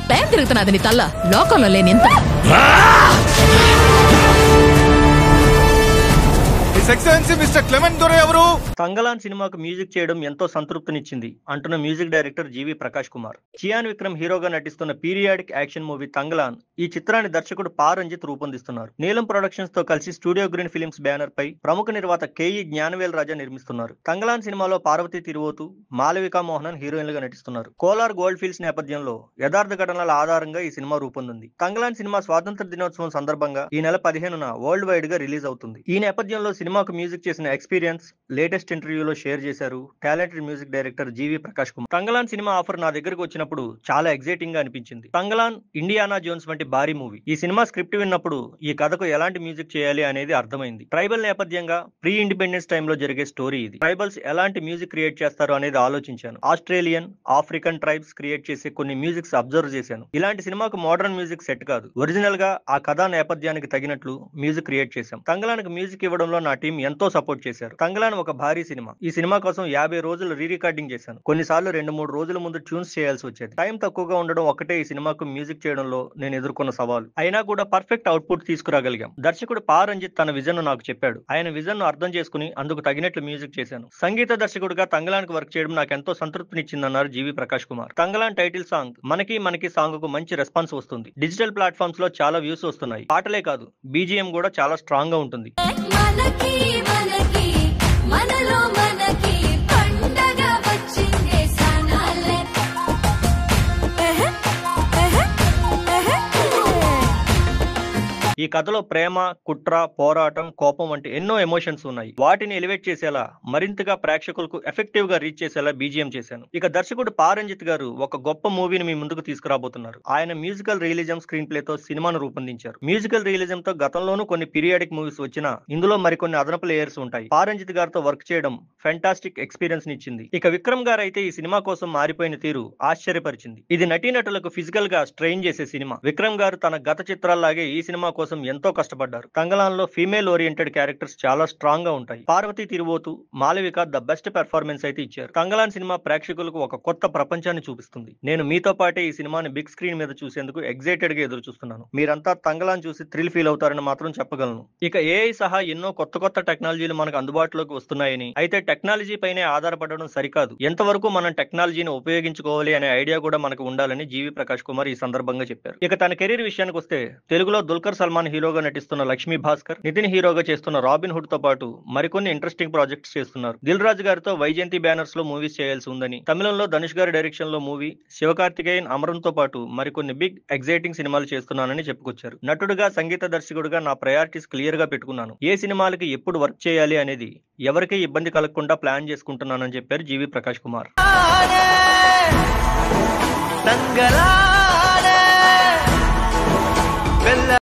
పేం తిరుగుతున్నది నీ తల్ల లోకంలో లేని ఇంత హిస్ ఎక్సలెన్సీ మిస్టర్ క్లెమెంట్ దొర ఎవరు తంగలాన్ సినిమాకు మ్యూజిక్ చేయడం ఎంతో సంతృప్తినిచ్చింది అంటున్న మ్యూజిక్ డైరెక్టర్ జీవి ప్రకాష్ కుమార్ చియాన్ విక్రమ్ హీరోగా నటిస్తున్న పీరియాడిక్ యాక్షన్ మూవీ తంగలాన్ ఈ చిత్రాన్ని దర్శకుడు పా రంజిత్ రూపొందిస్తున్నారు నీలం ప్రొడక్షన్స్ తో కలిసి స్టూడియో గ్రీన్ ఫిలిమ్స్ బ్యానర్ పై ప్రముఖ నిర్మాత కేఈ జ్ఞానవేల్ రాజా నిర్మిస్తున్నారు తంగలాన్ సినిమాలో పార్వతి తిరువోతు మాలవికా మోహనన్ హీరోయిన్లుగా నటిస్తున్నారు కోలార్ గోల్డ్ ఫీల్డ్స్ నేపథ్యంలో యథార్థ ఘటనల ఆధారంగా ఈ సినిమా రూపొందింది తంగలాన్ సినిమా స్వాతంత్ర దినోత్సవం సందర్భంగా ఈ నెల పదిహేనున వరల్డ్ వైడ్ గా రిలీజ్ అవుతుంది ఈ నేపథ్యంలో సినిమాకు మ్యూజిక్ చేసిన ఎక్స్పీరియన్స్ లేటెస్ట్ ఇంటర్వ్యూలో షేర్ చేశారు talented music director GV Prakash Kumar Thangalaan సినిమా ఆఫర్ నా దగ్గరకు వచ్చినప్పుడు చాలా ఎగ్జైటింగ్ గా అనిపించింది తంగలాన్ ఇండియానా జోన్స్ వంటి భారీ మూవీ ఈ సినిమా స్క్రిప్ట్ విన్నప్పుడు ఈ కథకు ఎలాంటి మ్యూజిక్ చేయాలి అనేది అర్థమైంది ట్రైబల్ నేపథ్యంగా ప్రీ ఇండిపెండెన్స్ టైంలో జరిగే స్టోరీ ఇది ట్రైబల్స్ ఎలాంటి మ్యూజిక్ క్రియేట్ చేస్తారు అనేది ఆలోచించాను ఆస్ట్రేలియన్ ఆఫ్రికన్ ట్రైబ్స్ క్రియేట్ చేసే కొన్ని మ్యూజిక్స్ అబ్జర్వ్ చేశాను ఇలాంటి సినిమాకు మోడర్న్ మ్యూజిక్ సెట్ కాదు ఒరిజినల్ గా ఆ కథా నేపథ్యానికి తగినట్లు మ్యూజిక్ క్రియేట్ చేశాం తంగలానికి మ్యూజిక్ ఇవ్వడంలో నా టీం ఎంతో సపోర్ట్ చేశారు తంగలాన్ ఒక భారీ సినిమా ఈ సినిమా కోసం యాభై రోజులు రీ రికార్డింగ్ చేశాను కొన్నిసార్లు రెండు మూడు రోజుల ముందు ట్యూన్స్ చేయాల్సి వచ్చేది టైం తక్కువగా ఉండడం ఒకటే ఈ సినిమాకు మ్యూజిక్ చేయడంలో నేను ఎదుర్కొన్న సవాలు అయినా కూడా పర్ఫెక్ట్ అవుట్పుట్ తీసుకురాగలిగాం దర్శకుడు పా రంజిత్ తన విజన్ నాకు చెప్పాడు ఆయన విజన్ ను అర్థం చేసుకుని అందుకు తగినట్లు మ్యూజిక్ చేశాను సంగీత దర్శకుడిగా తంగలానికి వర్క్ చేయడం నాకు ఎంతో సంతృప్తినిచ్చిందన్నారు జీవి ప్రకాష్ కుమార్ తంగలాన్ టైటిల్ సాంగ్ మనకి మనకి సాంగ్ కు మంచి రెస్పాన్స్ వస్తుంది డిజిటల్ ప్లాట్ఫామ్స్ లో చాలా వ్యూస్ వస్తున్నాయి పాటలే కాదు బీజిఎం కూడా చాలా స్ట్రాంగ్ గా ఉంటుంది మనకి మనకి మనలో మనకి పండగ వచ్చిందే సనాలే ఎహె, ఎహె, ఎహె. ఈ కథలో ప్రేమ కుట్ర పోరాటం కోపం వంటి ఎన్నో ఎమోషన్స్ ఉన్నాయి వాటిని ఎలివేట్ చేసేలా మరింతగా ప్రేక్షకులకు ఎఫెక్టివ్ గా రీచ్ చేసేలా బీజిఎం చేశాను ఇక దర్శకుడు పారంజిత్ గారు ఒక గొప్ప మూవీని మీ ముందుకు తీసుకురాబోతున్నారు ఆయన మ్యూజికల్ రియలిజం స్క్రీన్ ప్లే తో సినిమాను రూపొందించారు మ్యూజికల్ రియలిజం తో గతంలోనూ కొన్ని పీరియాడిక్ మూవీస్ వచ్చినా ఇందులో మరికొన్ని అదనపు లేయర్స్ ఉంటాయి పారంజిత్ గారితో వర్క్ చేయడం ఫెంటాస్టిక్ ఎక్స్పీరియన్స్ నిచ్చింది ఇక విక్రమ్ గారు అయితే ఈ సినిమా కోసం మారిపోయిన తీరు ఆశ్చర్యపరిచింది ఇది నటీనటులకు ఫిజికల్ గా స్ట్రెయిన్ చేసే సినిమా విక్రమ్ గారు తన గత చిత్రాల్లాగే ఈ సినిమా కోసం ఎంతో కష్టపడ్డారు తంగలాన్లో ఫీమేల్ ఓరియంటెడ్ క్యారెక్టర్స్ చాలా స్ట్రాంగ్ గా ఉంటాయి Parvathy Thiruvothu Malavika the best performance అయితే ఇచ్చారు తంగలాన్ సినిమా ప్రేక్షకులకు ఒక కొత్త ప్రపంచాన్ని చూపిస్తుంది నేను మీతో పాటే ఈ సినిమాని బిగ్ స్క్రీన్ మీద చూసేందుకు ఎగ్జైటెడ్ గా ఎదురు చూస్తున్నాను మీరంతా తంగలాన్ చూసి థ్రిల్ ఫీల్ అవుతారని మాత్రం చెప్పగలను ఇక ఏఐ సహా ఎన్నో కొత్త కొత్త టెక్నాలజీలు మనకు అందుబాటులోకి వస్తున్నాయని అయితే టెక్నాలజీ పైనే ఆధారపడడం సరికాదు ఎంతవరకు మనం టెక్నాలజీని ఉపయోగించుకోవాలి అనే ఐడియా కూడా మనకు ఉండాలని జీవి ప్రకాష్ కుమార్ ఈ సందర్భంగా చెప్పారు ఇక తన కెరీర్ విషయానికి వస్తే తెలుగులో దుల్కర్ సల్మాన్ హీరోగా నటిస్తున్న లక్ష్మీ భాస్కర్ నితిన్ హీరోగా చేస్తున్న రాబిన్ హుడ్ తో పాటు మరికొన్ని ఇంట్రెస్టింగ్ ప్రాజెక్ట్స్ చేస్తున్నారు దిల్ రాజు గారితో వైజయంతి బ్యానర్స్ లో మూవీస్ చేయాల్సి ఉందని తమిళంలో ధనుష్ గారి డైరెక్షన్ లో మూవీ శివకార్తికేయన్ అమరం తో పాటు మరికొన్ని బిగ్ ఎగ్జైటింగ్ సినిమాలు చేస్తున్నానని చెప్పుకొచ్చారు నటుడుగా సంగీత దర్శకుడుగా నా ప్రయారిటీస్ క్లియర్ గా పెట్టుకున్నాను ఏ సినిమాలకి ఎప్పుడు వర్క్ చేయాలి అనేది ఎవరికీ ఇబ్బంది కలగకుండా ప్లాన్ చేసుకుంటున్నానని చెప్పారు జీవి ప్రకాష్ కుమార్ తంగలానే వెళ్ళ